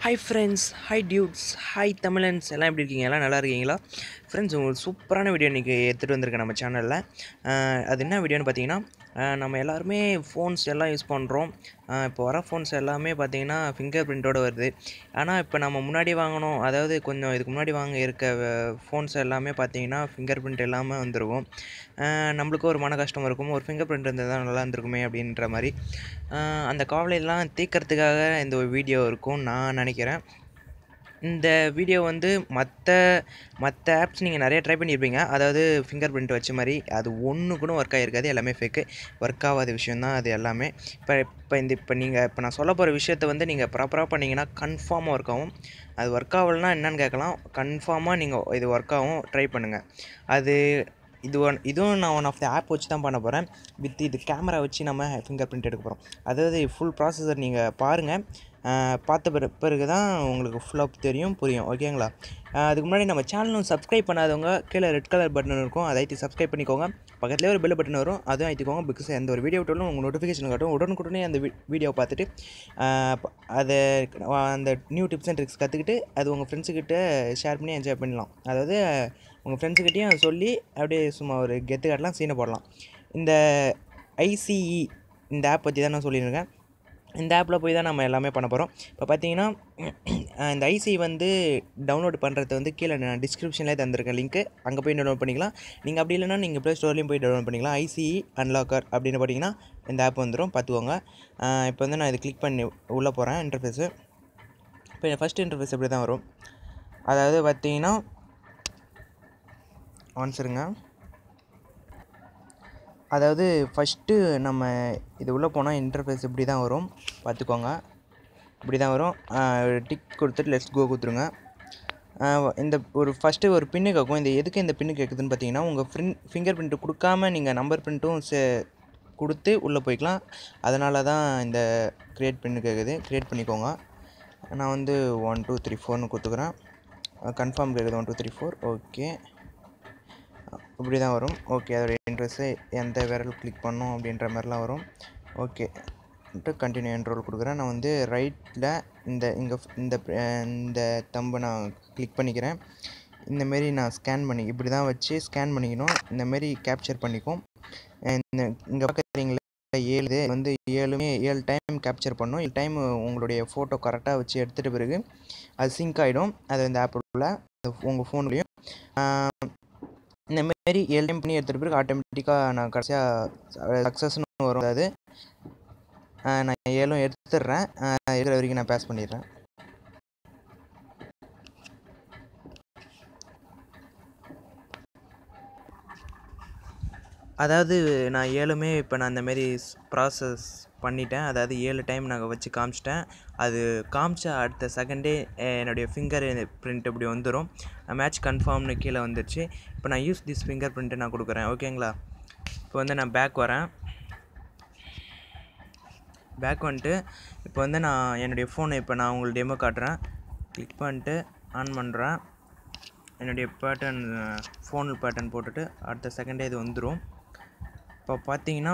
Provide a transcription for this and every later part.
hi friends hi dudes hi தமிழன்ஸ் எல்லாம் எப்படி இருக்கீங்க எல்லாம் நல்லா இருக்கீங்களா ஃப்ரெண்ட்ஸ் உங்களுக்கு சூப்பரான வீடியோ இன்றைக்கி எடுத்துகிட்டு வந்திருக்கேன் நம்ம சேனலில் அது என்ன வீடியோன்னு பார்த்தீங்கன்னா அஹ் நம்ம எல்லாருமே ஃபோன்ஸ் எல்லாம் யூஸ் பண்ணுறோம் இப்போ வர ஃபோன்ஸ் எல்லாமே பார்த்தீங்கன்னா ஃபிங்கர் பிரிண்ட்டோட வருது ஆனால் இப்போ நம்ம முன்னாடி வாங்கணும் அதாவது கொஞ்சம் இதுக்கு முன்னாடி வாங்க இருக்க ஃபோன்ஸ் எல்லாமே பார்த்தீங்கன்னா ஃபிங்கர் பிரிண்ட் எல்லாமே வந்துருக்கும் அஹ் நம்மளுக்கும் ஒரு மன கஷ்டம் இருக்கும் ஒரு ஃபிங்கர் பிரிண்ட் இருந்தால் தான் நல்லா இருந்திருக்குமே அப்படின்ற மாதிரி அஹ் அந்த கவலையெல்லாம் தீர்க்கறதுக்காக இந்த ஒரு வீடியோ இருக்கும் நான் நினைக்கிறேன் இந்த வீடியோ வந்து மற்ற மற்ற ஆப்ஸ் நீங்கள் நிறைய ட்ரை பண்ணியிருப்பீங்க அதாவது ஃபிங்கர் பிரிண்ட் வச்ச மாதிரி அது ஒன்று கூட ஒர்க் ஆகிருக்காது எல்லாமே ஃபேக்கு ஒர்க் ஆகாத விஷயந்தான் அது எல்லாமே இப்போ இப்போ இந்த இப்போ நீங்கள் இப்போ நான் சொல்ல போகிற விஷயத்த வந்து நீங்கள் ப்ராப்பராக பண்ணிங்கன்னா கன்ஃபார்மாக ஒர்க் ஆகும் அது ஒர்க் ஆகலைன்னா என்னன்னு கேட்கலாம் கன்ஃபார்மாக நீங்கள் இது ஒர்க் ஆகும் ட்ரை பண்ணுங்கள் அது இது ஒன் இதுவும் நான் ஒன் ஆஃப் த ஆப் வச்சு தான் பண்ண போகிறேன் வித் இது கேமரா வச்சு நம்ம ஃபிங்கர் பிரிண்ட் எடுக்க போகிறோம் அதாவது ஃபுல் ப்ராசஸர் நீங்கள் பாருங்கள் பார்த்த பிறகு பிறகு தான் உங்களுக்கு ஃபுல்லாக தெரியும் புரியும் ஓகேங்களா ஆஹ் அதுக்கு முன்னாடி நம்ம சேனலும் சப்ஸ்கிரைப் பண்ணாதவங்க கீழே ரெட் கலர் பட்டன் இருக்கும் அதை அழுத்தி சப்ஸ்கிரைப் பண்ணிக்கோங்க பக்கத்துலேயே ஒரு பெல் பட்டன் வரும் அதுவும் அழுத்திக்கோங்க பிகாஸ் எந்த ஒரு வீடியோ விட்டாலும் உங்கள் நோட்டிஃபிகேஷன் காட்டும் உடனுக்குடனே அந்த வீடியோ பார்த்துட்டு ஆஹ் ப- அதை அந்த நியூ டிப்ஸ் அண்ட் ட்ரிக்ஸ் கற்றுக்கிட்டு அது உங்கள் ஃப்ரெண்ட்ஸுக்கிட்ட ஷேர் பண்ணி என்ஜாய் பண்ணலாம் அதாவது உங்கள் ஃப்ரெண்ட்ஸுக்கிட்டையும் சொல்லி அப்படியே சும்மா ஒரு கெத்து காட்டலாம் சீனை போடலாம் இந்த ஐசிஇ இந்த ஆப் பற்றி தான் நான் சொல்லியிருக்கேன் இந்த ஆப்பில் போய் தான் நம்ம எல்லாமே பண்ண போகிறோம் இப்போ பார்த்தீங்கன்னா அஹ் இந்த ஐசி வந்து டவுன்லோட் பண்ணுறது வந்து கீழே நான் டிஸ்கிரிப்ஷன்லேயே தந்திருக்கேன் லிங்க்கு அங்கே போய் டவுன்லோட் பண்ணிக்கலாம் நீங்கள் அப்படி இல்லைன்னா நீங்கள் ப்ளே ஸ்டோர்லேயும் போய் டவுன்லோட் பண்ணிக்கலாம் ஐசிஇ அன்லாக்கர் அப்படின்னு பார்த்தீங்கன்னா இந்த ஆப் வந்துடும் பார்த்துக்கோங்க அஹ் இப்போ வந்து நான் இது கிளிக் பண்ணி உள்ளே போகிறேன் இன்டர்ஃபேஸு இப்போ ஃபஸ்ட் இன்டர்ஃபேஸ் இப்படி தான் வரும் அதாவது பார்த்தீங்கன்னா ஒன்ஸ் இருங்க அதாவது ஃபஸ்ட்டு நம்ம இது உள்ளே போனால் இன்டர்ஃபேஸ் இப்படி தான் வரும் பார்த்துக்கோங்க இப்படி தான் வரும் டிக் கொடுத்துட்டு லெட்ஸ் கோ கொடுத்துருங்க ஆஹ் இந்த ஒரு ஃபஸ்ட்டு ஒரு பின்னு கேட்கும் இந்த எதுக்கு இந்த பின்னு கேட்குதுன்னு பார்த்தீங்கன்னா உங்கள் ஃபின் ஃபிங்கர் பிரிண்ட்டு கொடுக்காம நீங்கள் நம்பர் பிரிண்ட்டும் சே கொடுத்து உள்ளே போய்க்கலாம் அதனால தான் இந்த க்ரியேட் பின்னு கேட்குது க்ரியேட் பண்ணிக்கோங்க நான் வந்து ஒன் டூ த்ரீ ஃபோர்னு கொடுத்துக்கிறேன் கன்ஃபார்ம் கேட்குது one two three four okay இப்படி தான் வரும் ஓகே அதோட இன்ட்ரெஸ்ட்டு எந்த விரல் கிளிக் பண்ணோம் அப்படின்ற மாதிரிலாம் வரும் ஓகே கண்டினியூ என்ரோல் கொடுக்குறேன் நான் வந்து ரைட்டில் இந்த இங்கே இந்த இந்த தம்பை நான் கிளிக் பண்ணிக்கிறேன் இந்தமாரி நான் ஸ்கேன் பண்ணி இப்படி தான் வச்சு ஸ்கேன் பண்ணிக்கணும் இந்தமாரி கேப்சர் பண்ணிக்கும் இந்த இங்கே பார்க்குறீங்களா ஏழு இது வந்து ஏழுமே ஏழு டைம் கேப்சர் பண்ணும் ஏழு டைம் உங்களுடைய ஃபோட்டோ கரெக்டாக வச்சு எடுத்துகிட்ட பிறகு அது சிங்க் ஆகிடும் அது இந்த ஆப் உள்ள உங்கள் ஃபோன்லேயும் இந்த மாதிரி ஏழு டைம் பண்ணி எடுத்துகிட்ட பிறகு ஆட்டோமேட்டிக்காக நான் கடைசியாக சக்ஸஸ்னு வரும் அதாவது ஆஹ் நான் ஏழும் எடுத்துடுறேன் ஆஹ் எடுக்கிற வரைக்கும் நான் பாஸ் பண்ணிடுறேன் அதாவது நான் ஏழுமே இப்போ நான் இந்த மாரி ப்ராசஸ் பண்ணிட்டேன் அதாவது ஏழு டைம் நாங்கள் வச்சு காமிச்சிட்டேன் அது காமிச்ச அடுத்த செகண்டே என்னுடைய ஃபிங்கர் பிரிண்ட் இப்படி வந்துடும் மேட்ச் கன்ஃபார்ம்னு கீழே வந்துருச்சு இப்போ நான் யூஸ் திஸ் ஃபிங்கர் பிரிண்ட்டு நான் கொடுக்குறேன் ஓகேங்களா இப்போ வந்து நான் பேக் வரேன் பேக் வந்துட்டு இப்போ வந்து நான் என்னுடைய ஃபோனை இப்போ நான் உங்களுக்கு டெமோ காட்டுறேன் கிளிக் பண்ணிட்டு ஆன் பண்ணுறேன் என்னுடைய பேட்டர்ன் ஃபோன் பேட்டர்ன் போட்டுட்டு அடுத்த செகண்டே இது வந்துடும் இப்போ பார்த்தீங்கன்னா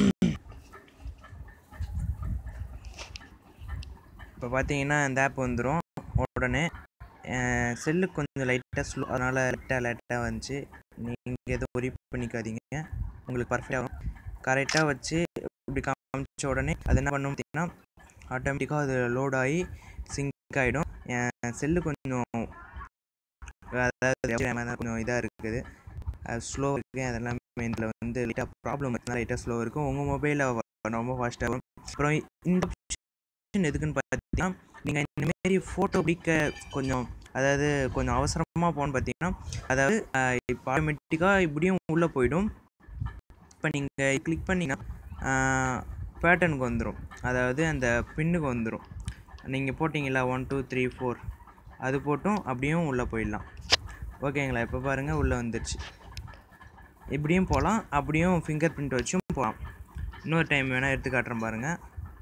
இப்போ பார்த்தீங்கன்னா இந்த ஆப் வந்துடும் உடனே செல்லு கொஞ்சம் லைட்டாக ஸ்லோ அதனால் லைட்டாக லைட்டாக வந்துச்சு நீங்கள் எதுவும் ஒரி பண்ணிக்காதீங்க உங்களுக்கு பர்ஃபெக்டாக வரும் கரெக்டாக வச்சு இப்படி காமிச்ச உடனே அது என்ன பண்ணும் பார்த்தீங்கன்னா ஆட்டோமேட்டிக்காக அது லோட் ஆகி சிங்க் ஆகிடும் என் செல்லு கொஞ்சம் அதாவது கொஞ்சம் இதாக இருக்குது அது ஸ்லோ இருக்குது அதெல்லாம் இதில் வந்து லைட்டாக ப்ராப்ளம் இருக்குன்னா லைட்டாக ஸ்லோ இருக்கும் உங்கள் மொபைலில் ரொம்ப ஃபாஸ்ட்டாக வரும் அப்புறம் இந்த ஆப்ஷன் எதுக்குன்னு பார்த்தீங்கன்னா நீங்கள் இந்தமாரி ஃபோட்டோ பிடிக்க கொஞ்சம் அதாவது கொஞ்சம் அவசரமாக போகணும்னு பார்த்தீங்கன்னா அதாவது ஆஹ் இப்போ ஆட்டோமேட்டிக்காக இப்படியும் உள்ளே போயிடும் இப்போ நீங்கள் கிளிக் பண்ணிங்கன்னா பேட்டர்னுக்கு வந்துடும் அதாவது அந்த பின்னுக்கு வந்துடும் நீங்கள் போட்டிங்களா ஒன் டூ த்ரீ ஃபோர் அது போட்டும் அப்படியும் உள்ளே போயிடலாம் ஓகேங்களா இப்போ பாருங்கள் உள்ளே வந்துருச்சு இப்படியும் போகலாம் அப்படியும் ஃபிங்கர் பிரிண்ட் வச்சும் போகலாம் இன்னொரு டைம் வேணால் எடுத்து காட்டுறேன் பாருங்கள்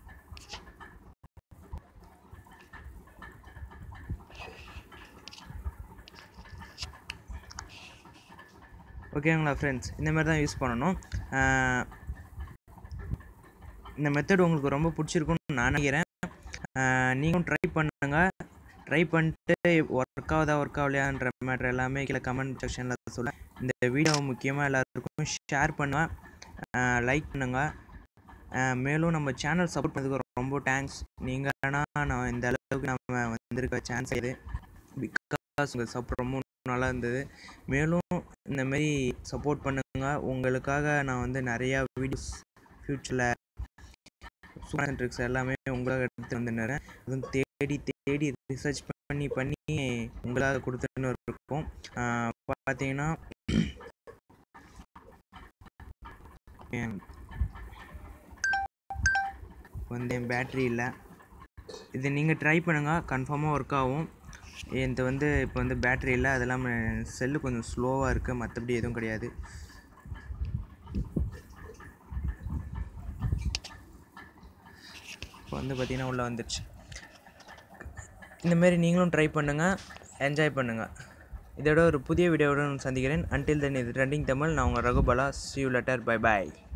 ஓகேங்களா ஃப்ரெண்ட்ஸ் இந்த மாதிரி தான் யூஸ் பண்ணணும் ஆஹ் இந்த மெத்தட் உங்களுக்கு ரொம்ப பிடிச்சிருக்குன்னு நான் நினைக்கிறேன் நீங்களும் ட்ரை பண்ணுங்கள் ட்ரை பண்ணிட்டு ஒர்க் ஆகுதா ஒர்க் ஆகலையான்ற மேட்ரு எல்லாமே கீழே கமெண்ட் செக்ஷனில் சொல்ல இந்த வீடியோ முக்கியமாக எல்லாருக்கும் ஷேர் பண்ணுவேன் லைக் பண்ணுங்கள் மேலும் நம்ம சேனல் சப்போர்ட் பண்ணதுக்கு ரொம்ப தேங்க்ஸ் நீங்கள் ஆனால் நான் இந்த அளவுக்கு நம்ம வந்திருக்க சான்ஸ் இது பிகாஸ் உங்கள் சப்போர்ட் ரொம்ப நல்லா இருந்தது மேலும் இந்தமாரி சப்போர்ட் பண்ணுங்கள் உங்களுக்காக நான் வந்து நிறையா வீடியோஸ் ஃப்யூச்சரில் சூப்பர் ட்ரிக்ஸ் எல்லாமே உங்களாக எடுத்து வந்துடுறேன் அதுவும் தேடி தேடி ரிசர்ச் பண்ணி பண்ணி உங்களாக கொடுத்துன்னு இருக்கும் பார்த்தீங்கன்னா வந்து என் பேட்ரி இல்லை இது நீங்கள் ட்ரை பண்ணுங்கள் கன்ஃபார்மாக ஒர்க் ஆகும் இது வந்து இப்போ வந்து பேட்ரி இல்லை அது இல்லாமல் செல்லு கொஞ்சம் ஸ்லோவாக இருக்குது மற்றபடி எதுவும் கிடையாது இப்போ வந்து பார்த்திங்கன்னா உள்ளே வந்துடுச்சு இந்தமாரி நீங்களும் ட்ரை பண்ணுங்கள் என்ஜாய் பண்ணுங்கள் இதோட ஒரு புதிய வீடியோவுடன் சந்திக்கிறேன் அன்டில் தென் இது ட்ரெண்டிங் தமிழ் நான் உங்கள் Ragubala see you later bye bye